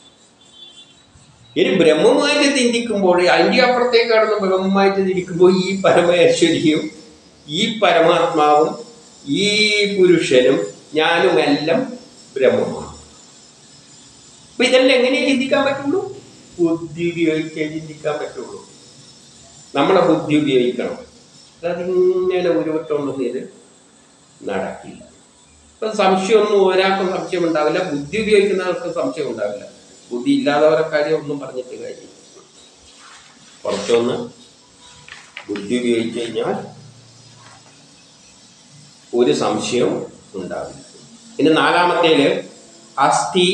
ഇനി ബ്രഹ്മമായിട്ട് ചിന്തിക്കുമ്പോൾ അതിൻ്റെ അപ്പുറത്തേക്ക് കടന്ന് ബ്രഹ്മമായിട്ട് ചിന്തിക്കുമ്പോൾ ഈ പരമേശ്വരിയും ഈ പരമാത്മാവും ഈ പുരുഷനും ഞാനും എല്ലാം ബ്രഹ്മമാണ് അപ്പൊ ഇതെല്ലാം എങ്ങനെ ചിന്തിക്കാൻ പറ്റുള്ളൂ ബുദ്ധി ഉപയോഗിച്ചേ ചിന്തിക്കാൻ പറ്റുള്ളൂ നമ്മളെ ബുദ്ധി ഉപയോഗിക്കണം അതിങ്ങനെ ഉരുവിട്ടൊന്നും ഇത് നടക്കില്ല ഇപ്പം സംശയമൊന്നും ഒരാൾക്കും സംശയം ഉണ്ടാവില്ല ബുദ്ധി ഉപയോഗിക്കുന്നവർക്ക് സംശയം ഉണ്ടാവില്ല ബുദ്ധി ഇല്ലാത്തവരെ കാര്യം ഒന്നും പറഞ്ഞിട്ട് കാര്യം കുറച്ചൊന്ന് ബുദ്ധി ഉപയോഗിച്ച് കഴിഞ്ഞാൽ ഒരു സംശയവും ഉണ്ടാവില്ല ഇനി നാലാമത്തേല് അസ്ഥി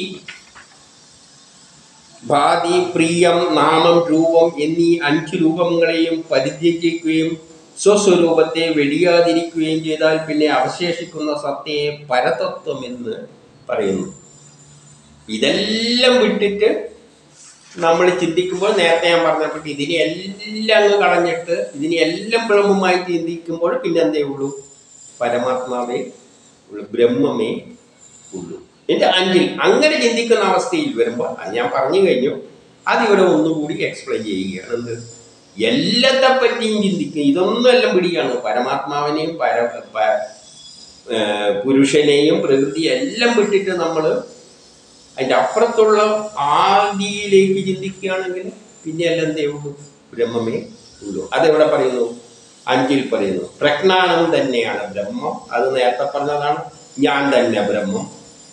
ഭാതി പ്രിയം നാമം രൂപം എന്നീ അഞ്ച് രൂപങ്ങളെയും പരിത്യജിക്കുകയും സ്വസ്വരൂപത്തെ വെടിയാതിരിക്കുകയും ചെയ്താൽ പിന്നെ അവശേഷിക്കുന്ന സത്യയെ പരതത്വം എന്ന് പറയുന്നു ഇതെല്ലാം വിട്ടിട്ട് നമ്മൾ ചിന്തിക്കുമ്പോൾ നേരത്തെ ഞാൻ പറഞ്ഞപ്പോൾ ഇതിനെ എല്ലാം അങ്ങ് കളഞ്ഞിട്ട് ഇതിനെ എല്ലാം ബ്രഹ്മമായി ചിന്തിക്കുമ്പോൾ പിന്നെ എന്തേ ഉള്ളൂ പരമാത്മാവേ ഉള്ളൂ ബ്രഹ്മമേ ഉള്ളൂ എൻ്റെ അഞ്ചിൽ അങ്ങനെ ചിന്തിക്കുന്ന അവസ്ഥയിൽ വരുമ്പോൾ അത് ഞാൻ പറഞ്ഞു കഴിഞ്ഞു അതിവിടെ ഒന്നുകൂടി എക്സ്പ്ലെയിൻ ചെയ്യുകയാണ് എന്ത് എല്ലാത്തെ പറ്റിയും ചിന്തിക്കുക ഇതൊന്നും എല്ലാം പിടിയാണ് പരമാത്മാവിനെയും പര പ- ഏർ പുരുഷനെയും പ്രകൃതി എല്ലാം വിട്ടിട്ട് നമ്മൾ അതിൻ്റെ അപ്പുറത്തുള്ള ആദിയിലേക്ക് ചിന്തിക്കുകയാണെങ്കിൽ പിന്നെ എല്ലാം എന്തേ ഉള്ളൂ ബ്രഹ്മമേ ഉള്ളൂ അതെവിടെ പറയുന്നു അഞ്ചിൽ പറയുന്നു പ്രജ്ഞാനം തന്നെയാണ് ബ്രഹ്മം അത് നേരത്തെ പറഞ്ഞതാണ് ഞാൻ തന്നെ ബ്രഹ്മം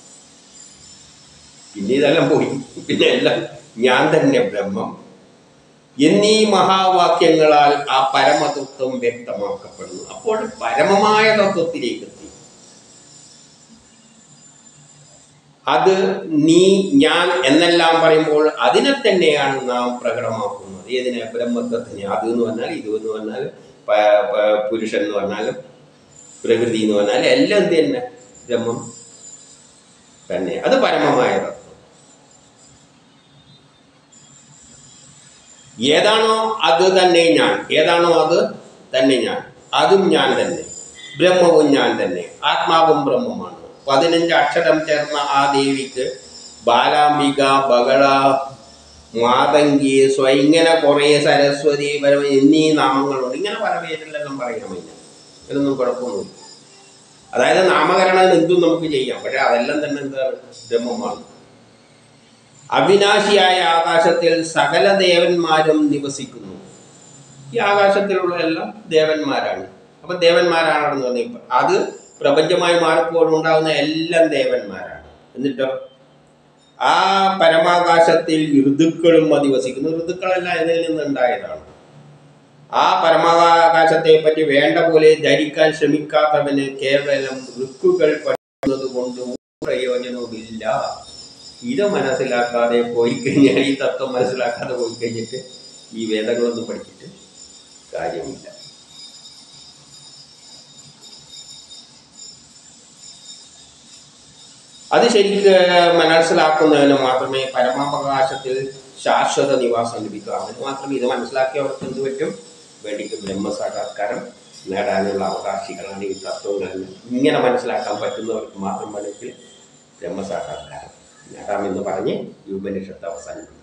പിന്നെ ഇതെല്ലാം പോയി പിന്നെ എല്ലാം ഞാൻ തന്നെ ബ്രഹ്മം എന്നീ മഹാവാക്യങ്ങളാൽ ആ പരമതത്വം വ്യക്തമാക്കപ്പെടുന്നു അപ്പോൾ പരമമായ തത്വത്തിലേക്ക് എത്തി അത് നീ ഞാൻ എന്നെല്ലാം പറയുമ്പോൾ അതിനെ തന്നെയാണ് നാം പ്രകടമാക്കുന്നത് ഏതിനെ ബ്രഹ്മത്വത്തിനെ അത് എന്ന് പറഞ്ഞാൽ ഇത് എന്ന് പറഞ്ഞാൽ പ- പ- പുരുഷൻ എന്ന് പറഞ്ഞാലും പ്രകൃതി എന്ന് പറഞ്ഞാൽ എല്ലാം എന്ത് തന്നെ ബ്രഹ്മം തന്നെ അത് പരമമായ തത്വം ഏതാണോ അത് തന്നെ ഞാൻ ഏതാണോ അത് തന്നെ ഞാൻ അതും ഞാൻ തന്നെ ബ്രഹ്മവും ഞാൻ തന്നെ ആത്മാവും ബ്രഹ്മമാണ് പതിനഞ്ച് അക്ഷരം ചേർന്ന ആ ദേവിക്ക് ബാലാംബിക ബകള മാതങ്കി സ്വ ഇങ്ങനെ കുറേ സരസ്വതി പരമ എന്നീ നാമങ്ങളുണ്ട് ഇങ്ങനെ പല പേരിലെല്ലാം പറയാം അതിന് ഇതിനൊന്നും കുഴപ്പമൊന്നുമില്ല അതായത് നാമകരണം എന്തും നമുക്ക് ചെയ്യാം പക്ഷെ അതെല്ലാം തന്നെ എന്താണ് ബ്രഹ്മമാണ് അവിനാശിയായ ആകാശത്തിൽ സകല ദേവന്മാരും നിവസിക്കുന്നു ഈ ആകാശത്തിലുള്ള എല്ലാം ദേവന്മാരാണ് അപ്പൊ ദേവന്മാരാണെന്ന് പറഞ്ഞ അത് പ്രപഞ്ചമായി മാറിപ്പോൾ ഉണ്ടാകുന്ന എല്ലാം ദേവന്മാരാണ് എന്നിട്ടോ ആ പരമാകാശത്തിൽ ഋതുക്കളും അധിവസിക്കുന്നു ഋതുക്കളെല്ലാം ഇതിൽ നിന്നുണ്ടായതാണ് ആ പരമാകാശത്തെ പറ്റി വേണ്ട പോലെ ധരിക്കാൻ ശ്രമിക്കാത്തവന് കേവലം ഋക്കുകൾ പഠിക്കുന്നത് കൊണ്ട് ഒരു പ്രയോജനവുമില്ല ഇത് മനസ്സിലാക്കാതെ പോയി കഴിഞ്ഞാൽ ഈ തത്വം മനസ്സിലാക്കാതെ പോയി കഴിഞ്ഞിട്ട് ഈ വേദങ്ങളൊന്നും പഠിച്ചിട്ട് കാര്യമില്ല അത് ശരിക്ക് മനസ്സിലാക്കുന്നതിന് മാത്രമേ പരമാവകാശത്തിൽ ശാശ്വത നിവാസം ലഭിക്കൂ അതിന് മാത്രമേ ഇത് മനസ്സിലാക്കിയവർക്ക് എന്ത് പറ്റും വേണ്ടിക്ക് ബ്രഹ്മസാക്ഷാത്കാരം നേടാനുള്ള അവകാശികളാണ് ഈ തത്വങ്ങൾ ഇങ്ങനെ മനസ്സിലാക്കാൻ പറ്റുന്നവർക്ക് മാത്രം വേണമെങ്കിൽ ബ്രഹ്മസാക്ഷാത്കാരം നേടാമെന്ന് പറഞ്ഞ് ഈ ഉപനിഷത്ത് അവസാനിപ്പിക്കും